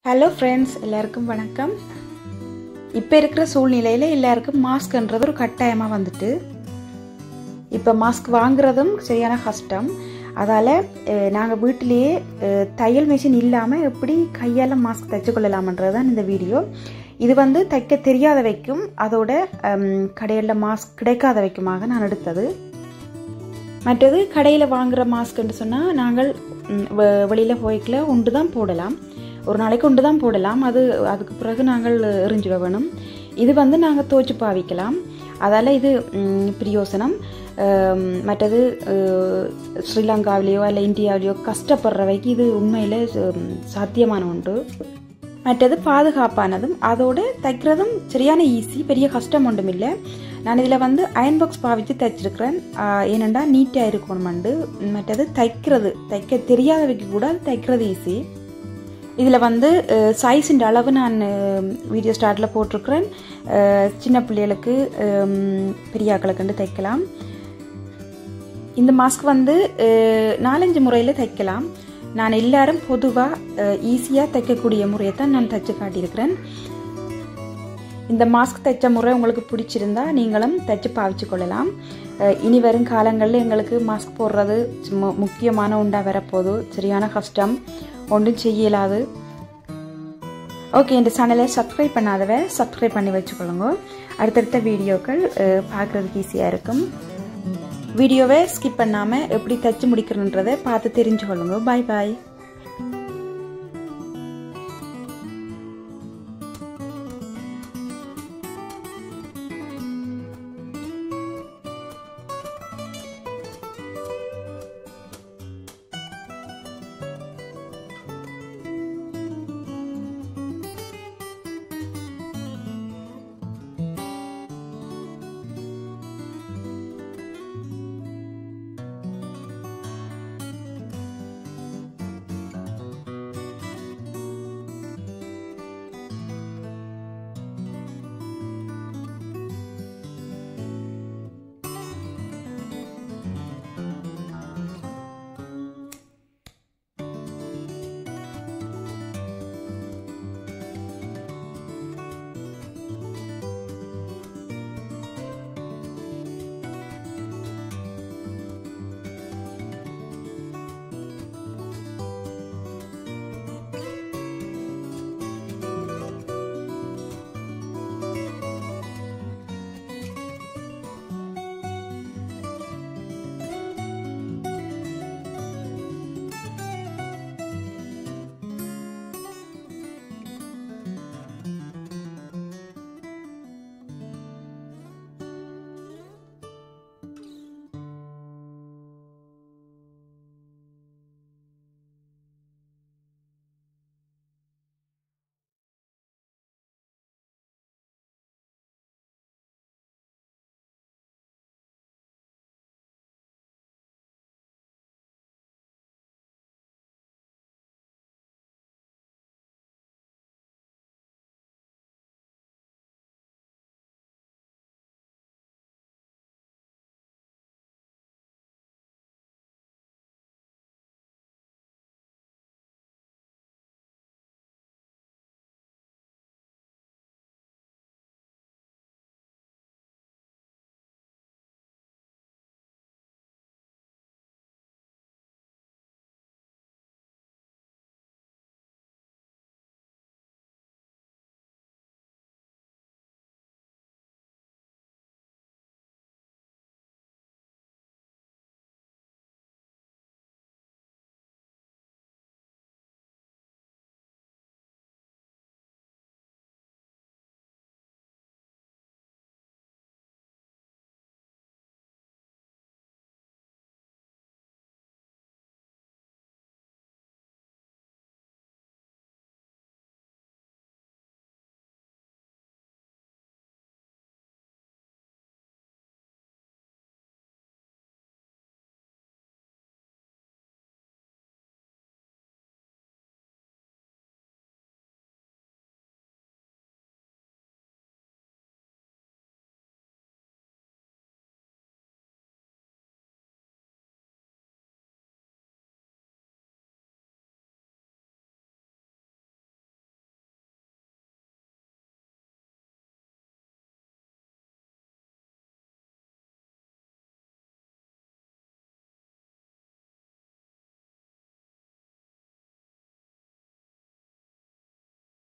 hello friends எல்லாருக்கும் வணக்கம் இப்போ இருக்கிற சூழ்நிலையில் எல்லாருக்கும் மாஸ்க்ன்றது ஒரு கட்டாயமாக வந்துட்டு இப்போ மாஸ்க் வாங்குறதும் சரியான கஷ்டம் அதால் நாங்கள் வீட்டிலேயே அஹ், தையல் மிஷின் இல்லாமல் எப்படி கையால் மாஸ்க் தைச்சு கொள்ளலாமன்றது தான் இந்த வீடியோ இது வந்து தைக்க தெரியாத வைக்கும் அதோட கடையில் மாஸ்க் கிடைக்காத வைக்குமாக நான் எடுத்தது மற்றது கடையில் வாங்குற மாஸ்க்னு சொன்னால் நாங்கள் வெளியில் போய்க்கல உண்டு தான் போடலாம் ஒரு நாளைக்கு உண்டு தான் போடலாம் அது அதுக்கு பிறகு நாங்கள் எறிஞ்சிட வேணும் இது வந்து நாங்கள் துவச்சி பாவிக்கலாம் அதால் இது ம், பிரயோசனம் அம், மற்றது அஹ், ஸ்ரீலங்காவிலேயோ இல்லை இந்தியாவிலேயோ கஷ்டப்படுறவைக்கு இது உண்மையில் ம், சாத்தியமான ஒன்று மற்றது பாதுகாப்பானதும் அதோட தைக்கிறதும் சரியான ஈஸி பெரிய கஷ்டம் ஒன்றும் இல்லை நான் இதில் வந்து அயன் பாக்ஸ் பாவித்து தைச்சிருக்கிறேன் ஆஹ் ஏனெண்டா நீட்டாக இருக்கணுமெண்டு மற்றது தைக்கிறது தைக்க தெரியாதவைக்கு கூட அது தைக்கிறது ஈஸி இதில் வந்து சைஸின் அளவு நான் வீடியோ ஸ்டார்ட்டில் போட்டிருக்கிறேன் அஹ் சின்ன பிள்ளைகளுக்கு ஹம், பெரியாக்களுக்கு தைக்கலாம் இந்த மாஸ்க் வந்து அஹ், நாலஞ்சு முறையில் தைக்கலாம் நான் எல்லாரும் பொதுவாக ஈஸியாக தைக்கக்கூடிய முறையை தான் நான் தைச்சு காட்டியிருக்கிறேன் இந்த மாஸ்க் தைச்ச முறை உங்களுக்கு பிடிச்சிருந்தா நீங்களும் தைச்சு பாவிச்சு கொள்ளலாம் அஹ், இனி வரும் காலங்களில் எங்களுக்கு மாஸ்க் போடுறது சும்மா முக்கியமான உண்டா வரப்போகுது சரியான கஷ்டம் ஒன்றும் செய்யலாது ஓகே இந்த சேனலை சப்ஸ்கிரைப் பண்ணாதவ சப்ஸ்கிரைப் பண்ணி வச்சுக்கொள்ளுங்க அடுத்தடுத்த வீடியோக்கள் பார்க்குறதுக்கு ஈஸியாக இருக்கும் வீடியோவை ஸ்கிப் பண்ணாமல் எப்படி தைச்சு முடிக்கிறன்றதை பார்த்து தெரிஞ்சுக்கொள்ளுங்க பாய் பாய்